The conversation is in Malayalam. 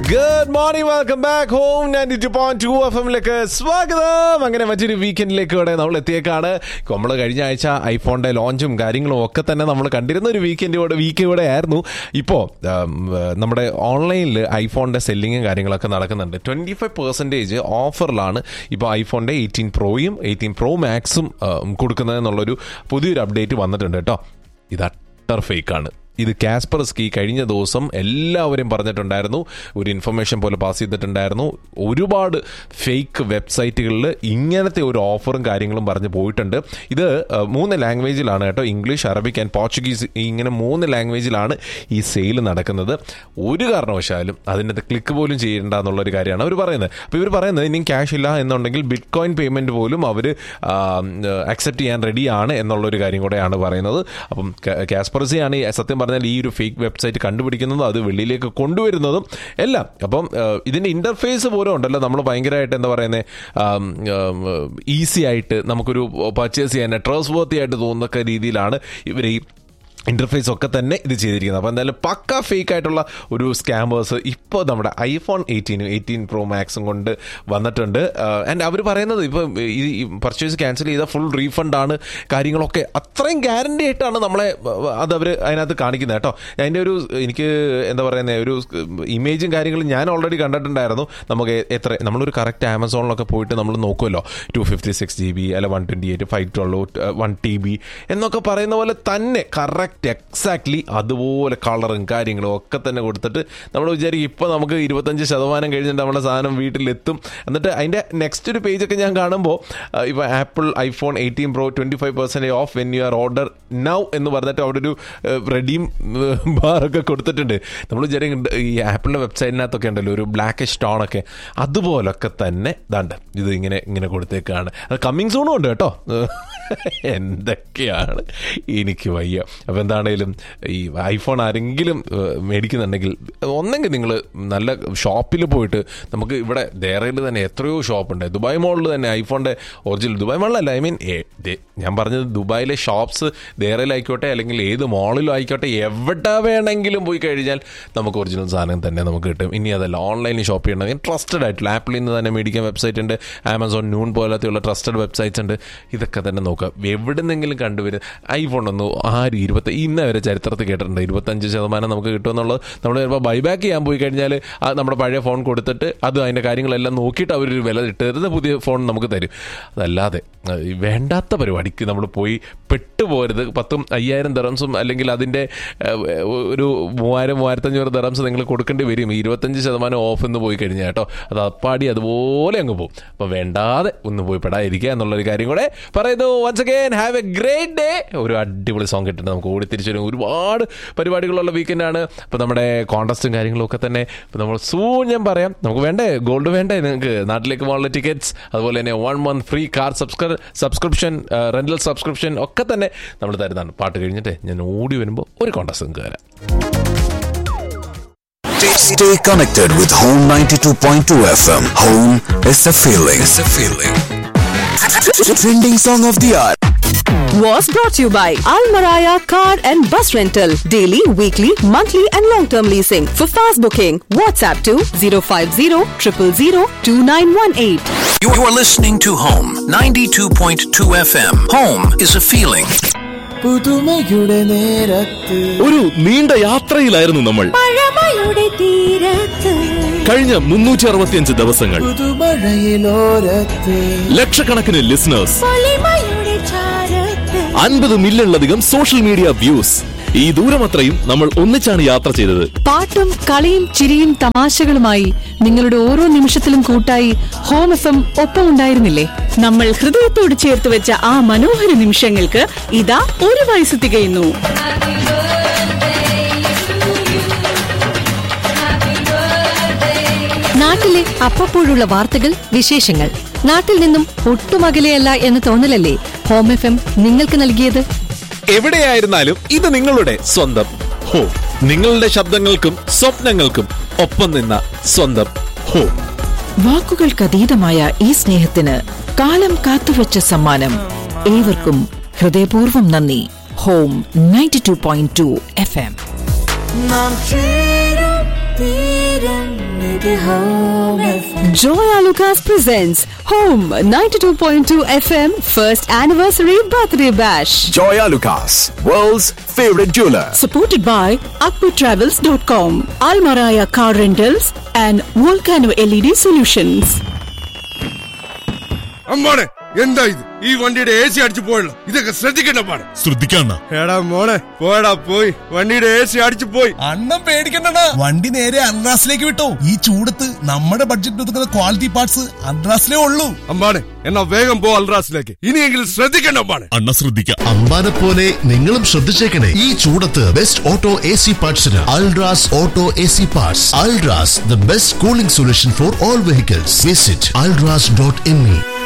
Good morning welcome back home ninety two point two F എമ്മിലേക്ക് സ്വാഗതം അങ്ങനെ മറ്റൊരു വീക്കെൻഡിലേക്ക് ഇവിടെ നമ്മൾ എത്തിയേക്കാണ് നമ്മൾ കഴിഞ്ഞ ആഴ്ച ഐഫോണിന്റെ ലോഞ്ചും കാര്യങ്ങളും ഒക്കെ തന്നെ നമ്മൾ കണ്ടിരുന്ന ഒരു വീക്കെൻഡ് വീക്ക് ഇവിടെ ആയിരുന്നു ഇപ്പോൾ നമ്മുടെ ഓൺലൈനിൽ ഐഫോണിന്റെ സെല്ലിങ്ങും കാര്യങ്ങളൊക്കെ നടക്കുന്നുണ്ട് ട്വന്റി ഫൈവ് പെർസെൻറ്റേജ് ഓഫറിലാണ് ഇപ്പോൾ ഐഫോണിന്റെ എയ്റ്റീൻ പ്രോയും എയ്റ്റീൻ പ്രോ മാക്സും കൊടുക്കുന്നതെന്നുള്ളൊരു പുതിയൊരു അപ്ഡേറ്റ് വന്നിട്ടുണ്ട് കേട്ടോ ഇത് അട്ടർ ഫേക്കാണ് ഇത് കാസ്പർസ്കി കഴിഞ്ഞ ദിവസം എല്ലാവരും പറഞ്ഞിട്ടുണ്ടായിരുന്നു ഒരു ഇൻഫർമേഷൻ പോലെ പാസ് ചെയ്തിട്ടുണ്ടായിരുന്നു ഒരുപാട് ഫേക്ക് വെബ്സൈറ്റുകളിൽ ഇങ്ങനത്തെ ഒരു ഓഫറും കാര്യങ്ങളും പറഞ്ഞ് പോയിട്ടുണ്ട് ഇത് അഹ്, മൂന്ന് ലാംഗ്വേജിലാണ് കേട്ടോ ഇംഗ്ലീഷ് അറബിക് ആൻഡ് പോർച്ചുഗീസ് ഇങ്ങനെ മൂന്ന് ലാംഗ്വേജിലാണ് ഈ സെയിൽ നടക്കുന്നത് ഒരു കാരണവശാലും അതിനകത്ത് ക്ലിക്ക് പോലും ചെയ്യേണ്ട എന്നുള്ളൊരു കാര്യമാണ് അവർ പറയുന്നത് അപ്പോൾ ഇവർ പറയുന്നത് ഇനിയും ക്യാഷ് ഇല്ല എന്നുണ്ടെങ്കിൽ ബിറ്റ് കോയിൻ പേയ്മെൻറ്റ് പോലും അവർ അക്സെപ്റ്റ് ചെയ്യാൻ റെഡിയാണ് എന്നുള്ളൊരു കാര്യം കൂടെയാണ് പറയുന്നത് അപ്പം കാസ്പർസിയാണ് ഈ സത്യം പറഞ്ഞാൽ ഈ ഒരു ഫേക്ക് വെബ്സൈറ്റ് കണ്ടുപിടിക്കുന്നതും അത് വെളിയിലേക്ക് കൊണ്ടുവരുന്നതും എല്ലാം അപ്പം ആ, ഇതിന്റെ ഇന്റർഫേസ് പോലും ഉണ്ടല്ലോ നമ്മൾ ഭയങ്കരമായിട്ട് എന്താ പറയുന്നത് ഈസി ആയിട്ട് നമുക്കൊരു പർച്ചേസ് ചെയ്യാൻ ട്രസ്റ്റ് വർത്തി ആയിട്ട് തോന്നുന്ന രീതിയിലാണ് ഇവർ ഈ ഇന്റർഫേസ് ഒക്കെ തന്നെ ഇത് ചെയ്തിരിക്കുന്നത് അപ്പോൾ എന്തായാലും പക്ക ഫേക്ക് ആയിട്ടുള്ള ഒരു സ്കാമേഴ്സ് ഇപ്പോൾ നമ്മുടെ ഐഫോൺ എയ്റ്റീനും എയ്റ്റീൻ പ്രോ മാക്സും കൊണ്ട് വന്നിട്ടുണ്ട് ആൻഡ് അവർ പറയുന്നത് ഇപ്പോൾ ഈ പർച്ചേസ് ക്യാൻസൽ ചെയ്ത ഫുൾ റീഫണ്ട് ആണ് കാര്യങ്ങളൊക്കെ അത്രയും ഗ്യാരണ്ടി ആയിട്ടാണ് നമ്മളെ അത് അവർ അതിനകത്ത് കാണിക്കുന്നത് കേട്ടോ അതിൻ്റെ ഒരു എനിക്ക് എന്താ പറയുന്നത് ഒരു ഇമേജും കാര്യങ്ങളും ഞാൻ ഓൾറെഡി കണ്ടിട്ടുണ്ടായിരുന്നു നമുക്ക് എത്ര നമ്മളൊരു കറക്റ്റ് ആമസോണിലൊക്കെ പോയിട്ട് നമ്മൾ നോക്കുമല്ലോ two fifty six G B അല്ല one twenty eight five twelve one T B എന്നൊക്കെ പറയുന്ന പോലെ തന്നെ കറക്റ്റ് എക്സാക്ട്ലി അതുപോലെ കളറും കാര്യങ്ങളും ഒക്കെ തന്നെ കൊടുത്തിട്ട് നമ്മൾ വിചാരിക്കും ഇപ്പോൾ നമുക്ക് ഇരുപത്തഞ്ച് ശതമാനം കഴിഞ്ഞിട്ട് നമ്മുടെ സാധനം വീട്ടിലെത്തും എന്നിട്ട് അതിൻ്റെ നെക്സ്റ്റ് ഒരു പേജൊക്കെ ഞാൻ കാണുമ്പോൾ ഇപ്പോൾ Apple iPhone eighteen pro twenty five percentage off when you are order now എന്ന് പറഞ്ഞിട്ട് അവിടെ ഒരു റെഡീം ബാറൊക്കെ കൊടുത്തിട്ടുണ്ട് നമ്മൾ വിചാരിക്കും ഈ ആപ്പിളിൻ്റെ വെബ്സൈറ്റിനകത്തൊക്കെ ഉണ്ടല്ലോ ഒരു ബ്ലാക്ക് സ്റ്റോണൊക്കെ അതുപോലൊക്കെ തന്നെ ഇതാണ്ട് ഇത് ഇങ്ങനെ ഇങ്ങനെ കൊടുത്തേക്കാണ് അത് കമ്മിങ് സൂണും ഉണ്ട് കേട്ടോ എന്തൊക്കെയാണ് എനിക്ക് വയ്യ അപ്പോൾ എന്താണേലും ഈ ഐഫോൺ ആരെങ്കിലും ഏഹ്, മേടിക്കുന്നുണ്ടെങ്കിൽ ഒന്നെങ്കിൽ നിങ്ങൾ നല്ല ഷോപ്പിൽ പോയിട്ട് നമുക്ക് ഇവിടെ ദേറയിൽ തന്നെ എത്രയോ ഷോപ്പുണ്ട് ദുബായ് മോളിൽ തന്നെ ഐഫോണിൻ്റെ ഒറിജിനൽ ദുബായ് മോളിലല്ല ഐ മീൻ ഞാൻ പറഞ്ഞത് ദുബായിലെ ഷോപ്സ് ദേറയിലായിക്കോട്ടെ അല്ലെങ്കിൽ ഏത് മോളിലും ആയിക്കോട്ടെ എവിടെ വേണമെങ്കിലും പോയി കഴിഞ്ഞാൽ നമുക്ക് ഒറിജിനൽ സാധനം തന്നെ നമുക്ക് കിട്ടും ഇനി അതല്ല ഓൺലൈനിൽ ഷോപ്പ് ചെയ്യണമെങ്കിൽ ട്രസ്റ്റഡ് ആയിട്ടുള്ള ആപ്പിളിൽ നിന്ന് തന്നെ മേടിക്കാൻ വെബ്സൈറ്റ് ഉണ്ട് ആമസോൺ നൂൺ പോലത്തെയുള്ള ട്രസ്റ്റഡ് വെബ്സൈറ്റ്സ് ഉണ്ട് ഇതൊക്കെ തന്നെ നോക്കുക എവിടെ നിന്നെങ്കിലും കണ്ടുവരും ഐഫോൺ ഒന്ന് ആര് ഇരുപത്തി ഇന്ന വരെ ചരിത്രത്തിൽ കേട്ടിട്ടുണ്ട് ഇരുപത്തഞ്ച് ശതമാനം നമുക്ക് കിട്ടുമെന്നുള്ളത് നമ്മൾ ചിലപ്പോൾ ബൈബാക്ക് ചെയ്യാൻ പോയി കഴിഞ്ഞാൽ ആ നമ്മുടെ പഴയ ഫോൺ കൊടുത്തിട്ട് അത് അതിൻ്റെ കാര്യങ്ങളെല്ലാം നോക്കിയിട്ട് അവരൊരു വില ഇട്ടുതരുന്ന പുതിയ ഫോൺ നമുക്ക് തരും അതല്ലാതെ ആ, ഈ വേണ്ടാത്ത പരിപാടിക്ക് നമ്മൾ പോയി പെട്ടുപോരുത് പത്തും അയ്യായിരം ദറംസും അല്ലെങ്കിൽ അതിൻ്റെ ആ, ഒരു മൂവായിരം മൂവായിരത്തഞ്ഞൂറ് ദറംസ് നിങ്ങൾ കൊടുക്കേണ്ടി വരും ഈ ഇരുപത്തഞ്ച് ശതമാനം ഓഫ് എന്ന് പോയി കഴിഞ്ഞാൽ കേട്ടോ അത് അപ്പാടി അതുപോലെ അങ്ങ് പോകും അപ്പോൾ വേണ്ടാതെ ഒന്ന് പോയി പെടാതിരിക്കുക എന്നുള്ളൊരു കാര്യം കൂടെ പറയുന്നു once again have a great day ഒരു അടിപൊളി സോങ് കിട്ടുന്നത് നമുക്ക് ഓടി തിരിച്ചു വരും ഒരുപാട് പരിപാടികളുള്ള വീക്കെൻഡാണ് അപ്പോൾ നമ്മുടെ കോൺടസ്റ്റും കാര്യങ്ങളും ഒക്കെ തന്നെ ഇപ്പോൾ നമ്മൾ സൂൺ ഞാൻ പറയാം നമുക്ക് വേണ്ടേ ഗോൾഡ് വേണ്ടേ നിങ്ങൾക്ക് നാട്ടിലേക്ക് പോകാനുള്ള ടിക്കറ്റ്സ് അതുപോലെ തന്നെ വൺ മന്ത് ഫ്രീ കാർ സബ്സ്ക്രൈ സബ്സ്ക്രിപ്ഷൻ റെന്റൽ സബ്സ്ക്രിപ്ഷൻ ഒക്കെ തന്നെ നമ്മൾ തരുന്നതാണ് പാട്ട് കഴിഞ്ഞിട്ട് ഞാൻ ഓടി വരുമ്പോൾ ഒരു കോൺടസ്റ്റ് നിങ്ങൾക്ക് തരാം Stay connected with Home 92.2 FM. Home is a feeling. It's a feeling. Trending song of the hour. was brought to you by Almaraya Car and Bus Rental. Daily, weekly, monthly, and long term leasing. For fast booking, WhatsApp to 050 000 2918. You are listening to Home 92.2 FM. Home is a feeling. പുതുമയുടെ നേരത്ത് ഒരു നീണ്ട യാത്രയിലായിരുന്നു നമ്മൾ കഴിഞ്ഞ മുന്നൂറ്റി അറുപത്തിയഞ്ച് ദിവസങ്ങൾ പുതുമഴയിലോരത്ത് ലക്ഷക്കണക്കിന് ലിസണേഴ്സ് അൻപത് മില്യണിലധികം സോഷ്യൽ മീഡിയ വ്യൂസ് ഈ ദൂരമത്രയും നമ്മൾ ഒന്നിച്ചാണ് യാത്ര ചെയ്തത് പാട്ടും കളിയും ചിരിയും തമാശകളുമായി നിങ്ങളുടെ ഓരോ നിമിഷത്തിലും കൂട്ടായി ഹോം എഫ് എം ഒപ്പമുണ്ടായിരുന്നില്ലേ നമ്മൾ ഹൃദയത്തോട് ചേർത്ത് വെച്ച ആ മനോഹര നിമിഷങ്ങൾക്ക് ഇതാ ഒരു വയസ്സ് തികയുന്നു നാട്ടിലെ അപ്പപ്പോഴുള്ള വാർത്തകൾ വിശേഷങ്ങൾ നാട്ടിൽ നിന്നും ഒട്ടും അകലെയല്ല എന്ന തോന്നലല്ലേ ഹോം എഫ് എം നിങ്ങൾക്ക് നൽകിയത് എവിടെയായിരുന്നാലും ഇത് നിങ്ങളുടെ സ്വന്തം ഹോ നിങ്ങളുടെ ശബ്ദങ്ങൾക്കും സ്വപ്നങ്ങൾക്കും ഒപ്പം നിന്ന സ്വന്തം ഹോ വാക്കുകൾക്കതീതമായ ഈ സ്നേഹത്തിന് കാലം കാത്തുവച്ച സമ്മാനം ഏവർക്കും ഹൃദയപൂർവ്വം നന്ദി home ninety two point two F M നാം ചേരും തീരം കേട്ട് home FM. Joya Lucas presents Home 92.2 FM First Anniversary Birthday Bash. Joya Lucas, world's favorite jeweler. Supported by AkpuTravels.com, Almaraya Car Rentals, and Volcano LED Solutions. അമ്മാണെ എന്താ ഇത് ഈ വണ്ടിയുടെ എ സി അടിച്ചു പോയല്ലോ ഇതൊക്കെ ശ്രദ്ധിക്കണ്ട പാടെ ശ്രദ്ധിക്കണ്ട എടാ മോളെ പോയടാ പോയി വണ്ടിയുടെ എ സി അടിച്ചു പോയി അണ്ണം പേടിക്കണ്ട വണ്ടി നേരെ അൺറാസിലേക്ക് വിട്ടോ ഈ ചൂടത്ത് നമ്മുടെ ബഡ്ജറ്റ് ഒതുക്കുന്ന ക്വാളിറ്റി പാർട്സ് അൺറാസിലേ ഉള്ളൂ അമ്പാണെ എന്നാ വേഗം പോ അൽറാസിലേക്ക് ഇനിയെങ്കിലും ശ്രദ്ധിക്കണ്ട അമ്പാണെ അണ്ണ ശ്രദ്ധിക്കാം അമ്പാനെ പോലെ നിങ്ങളും ശ്രദ്ധിച്ചേക്കണേ ഈ ചൂടത്ത് ബെസ്റ്റ് ഓട്ടോ എ സി പാർട്സിന് Ultras auto A C parts Ultras the best cooling solution for all vehicles visit Ultras dot M E